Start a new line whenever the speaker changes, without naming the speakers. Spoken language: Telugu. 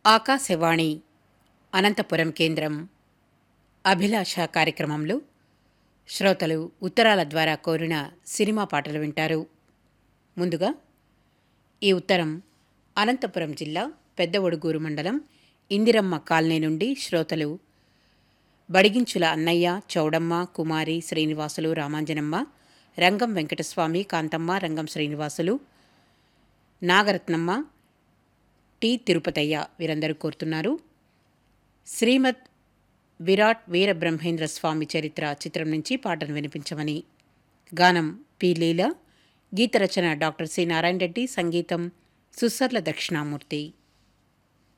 ఆకాశవాణి అనంతపురం కేంద్రం అభిలాష కార్యక్రమంలో శ్రోతలు ఉత్తరాల ద్వారా కోరిన సినిమా పాటలు వింటారు ముందుగా ఈ ఉత్తరం అనంతపురం జిల్లా పెద్ద ఒడుగూరు మండలం ఇందిరమ్మ కాలనీ నుండి శ్రోతలు బడిగించుల అన్నయ్య చౌడమ్మ కుమారి శ్రీనివాసులు రామాంజనమ్మ రంగం వెంకటస్వామి కాంతమ్మ రంగం శ్రీనివాసులు నాగరత్నమ్మ టి తిరుపతయ్య వీరందరూ కోరుతున్నారు శ్రీమద్ విరాట్ వీర బ్రహ్మేంద్ర స్వామి చరిత్ర చిత్రం నుంచి పాటను వినిపించమని గానం పి లీల గీత రచన డాక్టర్ సి నారాయణ రెడ్డి సంగీతం సుసర్ల దక్షిణామూర్తి